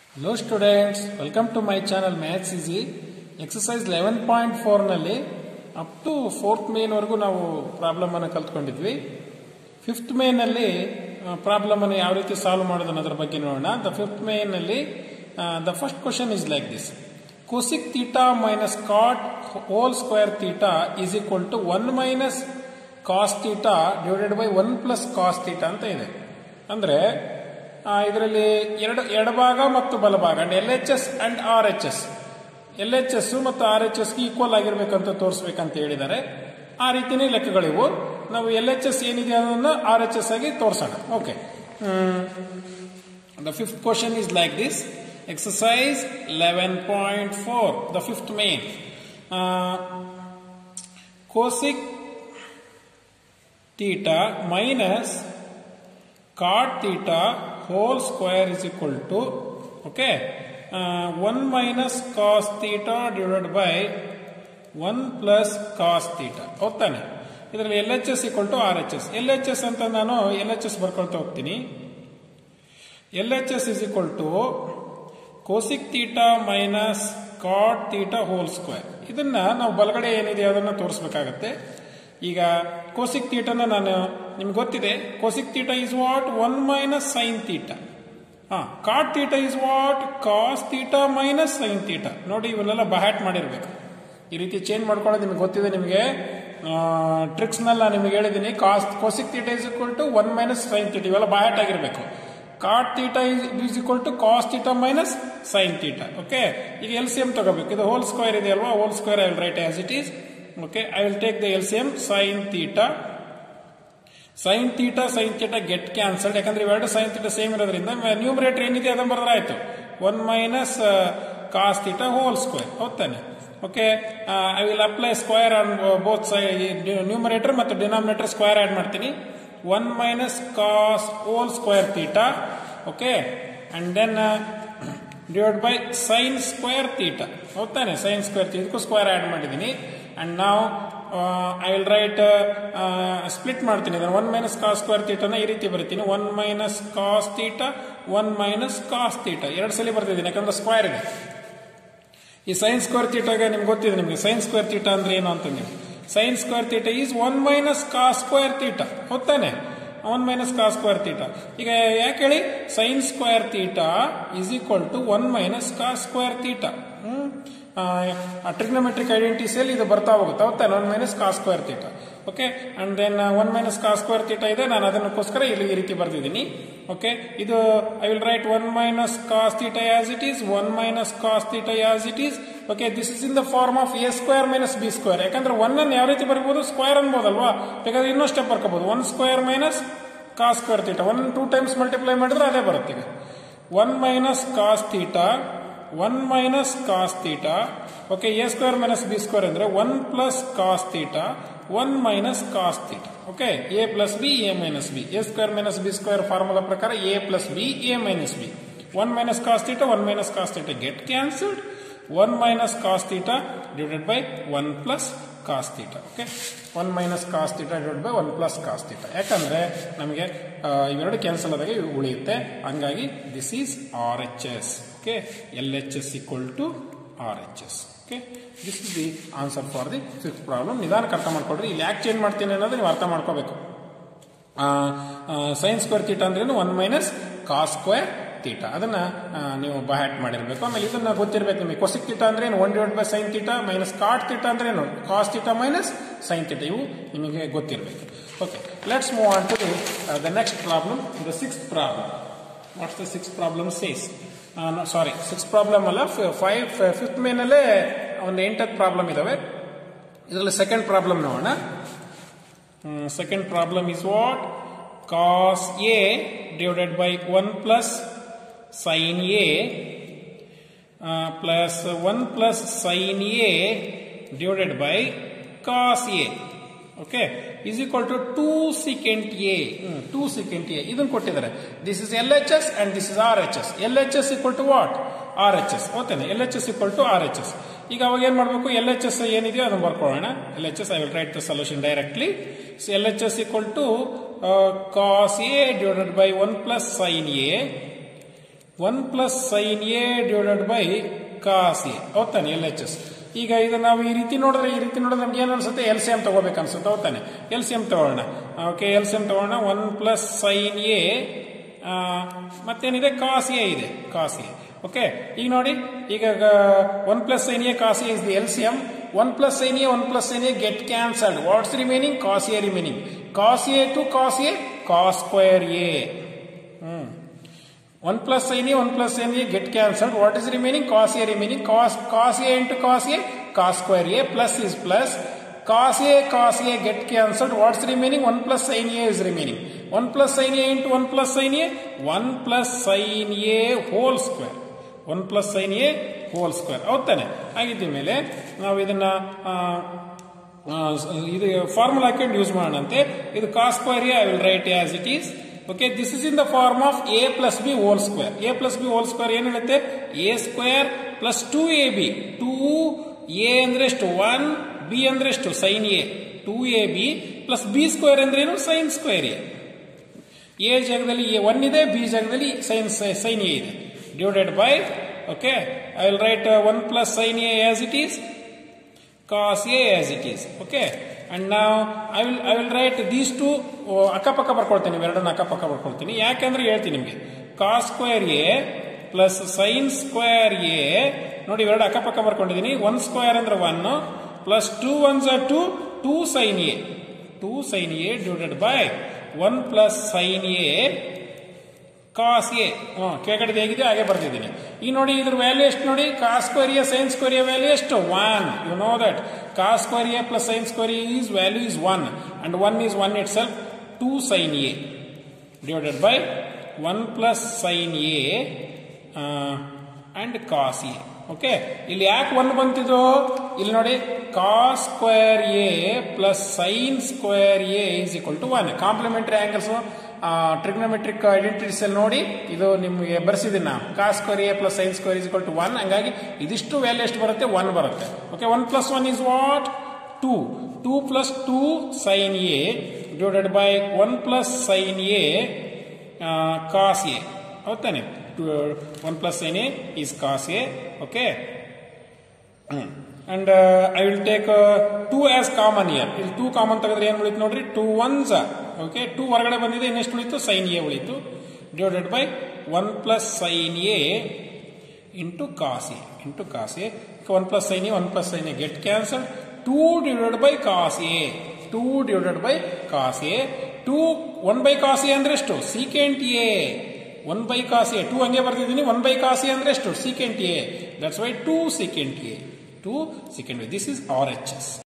Hello students welcome to my channel maths easy exercise eleven point ಫೋರ್ನಲ್ಲಿ up to fourth ಮೇನ್ವರೆಗೂ ನಾವು ಪ್ರಾಬ್ಲಮನ್ನು ಕಲ್ತ್ಕೊಂಡಿದ್ವಿ fifth ಮೇನಲ್ಲಿ ಪ್ರಾಬ್ಲಮನ್ನು ಯಾವ ರೀತಿ ಸಾಲ್ವ್ ಮಾಡೋದು ಅನ್ನೋದ್ರ ಬಗ್ಗೆ ನೋಡೋಣ ದ ಫಿಫ್ತ್ ಮೇನಲ್ಲಿ the first question is like this cosec theta minus cot whole square theta is equal to one minus cos theta divided by one plus cos theta ಅಂತ ಇದೆ ಅಂದ್ರೆ ಇದರಲ್ಲಿ ಎರಡು ಎಡಭಾಗ ಮತ್ತು ಬಲಭಾಗ and L H S and R H S L H S ಮತ್ತು R H ಎಸ್ಗೆ ಈಕ್ವಲ್ ಆಗಿರ್ಬೇಕಂತ ತೋರಿಸ್ಬೇಕಂತ ಹೇಳಿದ್ದಾರೆ ಆ ರೀತಿನೇ ಲೆಕ್ಕಗಳಿವು ನಾವು ಎಲ್ ಎಚ್ ಎಸ್ ಏನಿದೆ ಅನ್ನೋದನ್ನ ಆರ್ ಎಚ್ ಎಸ್ ಆಗಿ ತೋರಿಸೋಣ okay the fifth question is like this exercise eleven point four the fifth main cosec theta minus cot theta whole square is equal to okay uh, 1 minus cos theta divided by 1 plus cos theta ಹೋಗ್ತಾನೆ ಇದರಲ್ಲಿ L H S equal to R H S L H S ಅಂತ ನಾನು L H S ಬರ್ಕೊಳ್ತಾ ಹೋಗ್ತೀನಿ L H S is equal to cosec theta minus cot theta whole square ಇದನ್ನ ನಾವು ಬಲಗಡೆ ಏನಿದೆ ಅದನ್ನ ತೋರಿಸ್ಬೇಕಾಗತ್ತೆ ಈಗ ಕೋಸಿಕ್ ತೀಟನ ನಾನು ನಿಮ್ಗೆ ಗೊತ್ತಿದೆ cosec theta is what one minus sine theta ಹಾ cot theta is what cos theta minus sine theta ನೋಡಿ ಇವನ್ನೆಲ್ಲ ಬಹ್ಯಾಟ್ ಮಾಡಿರ್ಬೇಕು ಈ ರೀತಿ ಚೇಂಜ್ ಮಾಡ್ಕೊಳ್ಳೋದು ನಿಮ್ಗೆ ಗೊತ್ತಿದೆ ನಿಮಗೆ ಟ್ರಿಕ್ಸ್ನೆಲ್ಲ ನಿಮ್ಗೆ ಹೇಳಿದ್ದೀನಿ cos cosec theta is equal to one minus sine theta ಇವೆಲ್ಲ ಬಹ್ಯಾಟ್ ಆಗಿರಬೇಕು cot theta is equal to cos theta minus sine theta okay ಈಗ ಎಲ್ ಸಿ ಎಂ ತಗೋಬೇಕು ಇದು ಹೋಲ್ ಸ್ಕ್ವೇರ್ ಇದೆ ಅಲ್ವಾ whole square I will write as it is okay i will take the lcm sin theta sin theta sin theta get cancelled ಯಾಕಂದ್ರೆ ಇವೆರಡು sin theta same ಇರೋದ್ರಿಂದ numerator ಏನಿದೆ ಅದನ್ನ ಬರೆದ್ರೆ ಆಯ್ತು one minus cos theta whole square ಹೋಗ್ತಾನೆ okay I will apply square on both side numerator ಮತ್ತು denominator square add ಮಾಡ್ತೀನಿ one minus cos whole square theta okay and then divide by sine square theta ಹೋಗ್ತಾನೆ sine square ಇದಕ್ಕೂ square add ಮಾಡಿದ್ದೀನಿ and ನಾವು I will write split ಮಾಡ್ತೀನಿ ಅದನ್ನು one minus cos square ತೀಟನ ಈ ರೀತಿ ಬರ್ತೀನಿ one minus cos theta one minus cos theta ಎರಡು ಸಲ ಬರ್ತಿದ್ದೀನಿ ಯಾಕಂದ್ರೆ ಸ್ಕ್ವೇರ್ ಇದೆ ಈ ಸೈನ್ ಸ್ಕ್ವೇರ್ ತೀಟಾಗ ನಿಮ್ಗೆ ಗೊತ್ತಿದೆ ನಿಮಗೆ ಸೈನ್ ಸ್ಕ್ವೇರ್ ತೀಟ ಅಂದ್ರೆ ಏನು ಅಂತಂದ್ರೆ sine square theta is one minus cos square theta ಹೋಗ್ತಾನೆ one minus cos square theta ಈಗ ಯಾಕೆ ಹೇಳಿ sine square theta is equal to one minus cos square theta hmm trigonometric ಐಡೆಂಟಿಟಿಯಲ್ಲಿ ಇದು ಬರ್ತಾ ಹೋಗುತ್ತೆ ಹೌದಾ one minus cos square theta okay and then one minus cos square theta ಇದೆ ನಾನು ಅದನ್ನಕ್ಕೋಸ್ಕರ ಇಲ್ಲಿ ಈ ರೀತಿ ಬರ್ದಿದ್ದೀನಿ ಓಕೆ ಇದು I will write one minus cos theta as it is one minus cos theta as it is okay this is in the form of A square minus B square ಯಾಕಂದ್ರೆ one ಅನ್ನು ಯಾವ ರೀತಿ ಬರ್ಬೋದು square ಅನ್ಬೋದಲ್ವಾ ಬೇಕಾದ್ರೆ ಇನ್ನೊಂದು step ಬರ್ಕೋಬಹುದು one square minus cos square theta one two times multiply ಮಾಡಿದ್ರೆ ಅದೇ ಬರುತ್ತೆ ಈಗ one minus cos theta one minus cos theta okay A square minus B square ಅಂದ್ರೆ one plus cos theta one minus cos theta okay A plus B A minus B A square minus B square formula ಪ್ರಕಾರ A plus B A minus B one minus cos theta one minus cos theta get cancelled one minus cos theta divided by one plus cos theta okay one minus cos theta divide by one plus cos theta ಯಾಕಂದ್ರೆ ನಮಗೆ ಇವೆರಡು cancel ಆದಾಗ ಉಳಿಯುತ್ತೆ ಹಂಗಾಗಿ this is R H S okay L H S equal to R H S okay this is the answer for the fifth problem ನಿಧಾನಕ್ಕೆ ಅರ್ಥ ಮಾಡ್ಕೊಡ್ರಿ ಇಲ್ಲಿ ಯಾಕೆ ಚೇಂಜ್ ಮಾಡ್ತೀನಿ ಅನ್ನೋದು ನೀವು ಅರ್ಥ ಮಾಡ್ಕೋಬೇಕು ಸೈನ್ ಸ್ಕ್ವೇರ್ ತೀಟ ಅಂದ್ರೇನು one minus cos square theta ಅದನ್ನ ನೀವು ಬಹ್ಯಾಟ್ ಮಾಡಿರ್ಬೇಕು ಆಮೇಲೆ ಇದನ್ನ ಗೊತ್ತಿರ್ಬೇಕು ನಿಮಗೆ ಕೊಸಿಕ್ ತೀಟ ಅಂದ್ರೆ ಏನು one divide by sine theta minus cot theta ಅಂದ್ರೆ ಏನು cos theta minus sine theta ಇವು ನಿಮಗೆ ಗೊತ್ತಿರಬೇಕು okay let's move on to the the next problem the six problem what's the six problem says sorry six problem ಅಲ್ಲ five fifth ಮೇನಲ್ಲೇ ಒಂದು ಎಂಟತ್ತು problem ಇದಾವೆ ಇದರಲ್ಲಿ ಸೆಕೆಂಡ್ ಪ್ರಾಬ್ಲಮ್ ನೋಡೋಣ second problem is what cos A divided by one plus sine A plus one plus sine A divided by cos A okay is equal to two secant A two secant A ಇದನ್ನು ಕೊಟ್ಟಿದ್ದಾರೆ this is L H S and this is R H S L H S equal to what R H S ಓಕೆನಾ L H S equal to R H S ಈಗ ಅವಾಗ ಏನ್ ಮಾಡಬೇಕು L H S ಏನಿದೆಯೋ ಅದನ್ನು ಬರ್ಕೊಳ್ಳೋಣ L H S I will write the solution directly L H S equal to cos A divided by one plus sine A one plus sine A divided by cos A ಹೌದಾನೆ L H S ಈಗ ಇದು ನಾವು ಈ ರೀತಿ ನೋಡಿದ್ರೆ ಈ ರೀತಿ ನೋಡಿದ್ರೆ ನಮ್ಗೆ ಏನು ಅನ್ಸುತ್ತೆ ಎಲ್ ಸಿ ಎಂ ತಗೋಬೇಕು ಅನ್ಸುತ್ತೆ ಹೌದಾನೆ ಎಲ್ ಸಿ ಎಂ ತಗೊಳ್ಳೋಣ ಓಕೆ ಎಲ್ ಸಿ ಎಂ ತಗೊಳ್ಳೋಣ ಒನ್ ಪ್ಲಸ್ ಸೈನ್ ಎ ಮತ್ತೇನಿದೆ ಕಾಸ್ ಎ ಇದೆ ಕಾಸ್ ಎ ಓಕೆ ಈಗ ನೋಡಿ ಈಗ one plus sine A cos A is the L C M one plus sine A one plus sine A get cancelled what's remaining cos A remaining cos A to cos A cos square A hmm 1 plus sin A, 1 plus sin A get cancelled. What is remaining? Cos A remaining. Cos, cos A into cos A, cos square A plus is plus. Cos A, cos A get cancelled. What's remaining? 1 plus sin A is remaining. 1 plus sin A into 1 plus sin A, 1 plus sin A whole square. 1 plus sin A whole square. ಹೌದಾನೆ ಆಗಿದ್ದ ಮೇಲೆ ನಾವು ಇದನ್ನ ಆ, ಆ, ಇದು formula ಹಾಕೊಂಡು use ಮಾಡೋಣಂತೆ ಇದು cos square A I will write as it is okay this is in the form of A plus B whole square A plus B whole square ಏನ್ ಹೇಳುತ್ತೆ A square plus two A B two A ಅಂದ್ರೆ ಎಷ್ಟು one B ಅಂದ್ರೆ ಎಷ್ಟು sine A two A B plus B square ಅಂದ್ರೆ ಏನು sine square A A ಜಾಗದಲ್ಲಿ A one ಇದೆ ಬಿ ಜಾಗದಲ್ಲಿ ಸೈನ್ ಸೈನ್ ಎ ಇದೆ divided by okay I will write one plus sine A as it is cos A as it is. Okay. And now I will I will write these two ಓ, ಅಕ್ಕಪಕ್ಕ ಬರ್ಕೊಳ್ತೀನಿ ಇವೆರಡನ್ನ ಅಕ್ಕಪಕ್ಕ ಬರ್ಕೊಳ್ತೀನಿ ಯಾಕೆಂದ್ರೆ ಹೇಳ್ತೀನಿ ನಿಮಗೆ cos square A plus sine square A ನೋಡಿ ಇವೆರಡು ಅಕ್ಕಪಕ್ಕ ಬರ್ಕೊಂಡಿದ್ದೀನಿ ಒನ್ ಸ್ಕ್ವೇರ್ ಅಂದ್ರೆ one plus two ones are two two sine A two sine A divided by one plus sine A cos A ಕೆಳಗಡೆ ಹೇಗಿದೆ ಹಾಗೆ ಬರ್ತಿದ್ದೀನಿ ಈಗ ನೋಡಿ ಇದ್ರ ವ್ಯಾಲ್ಯೂ ಎಷ್ಟು ನೋಡಿ cos square A sine square A value ಎಷ್ಟು one you know that cos square A plus sine square A is value is one and one is one itself two sine A divided by one plus sine A and cos A okay ಇಲ್ಲಿ ಯಾಕೆ one ಬಂತಿದ್ದು ಇಲ್ಲಿ ನೋಡಿ cos square A plus sine square A is equal to one complementary angles trigonometric identities ಅಲ್ಲಿ ನೋಡಿ ಇದು ನಿಮಗೆ ಬರ್ಸಿದ್ದೀನಿ ನಾನು cos square A plus sine square is equal to one ಹಂಗಾಗಿ ಇದಿಷ್ಟು ವ್ಯಾಲ್ಯೂ ಎಷ್ಟು ಬರುತ್ತೆ ಒನ್ ಬರುತ್ತೆ okay one plus one is what two two plus two sine A divided by one plus sine A cos A ಹೌದಾನೆ one plus sine A is cos A okay and I will take two as common here ಇಲ್ಲಿ two common ತೆಗೆದ್ರೆ ಏನು ಉಳಿತು ನೋಡ್ರಿ two once okay two ಹೊರಗಡೆ ಬಂದಿದೆ ಇನ್ನೆಷ್ಟು ಉಳಿತು ಸೈನ್ ಎ ಉಳಿತು divided by one plus sine A into cos A into cos A one plus sine A one plus sine A get cancel two divided by cos A two divided by cos A two one by cos A ಅಂದ್ರೆ ಎಷ್ಟು secant A one by cos A two ಹಂಗೆ ಬರ್ತಿದ್ದೀನಿ one by cos A ಅಂದ್ರೆ ಎಷ್ಟು secant A that's why two secant A two secant A this is R H S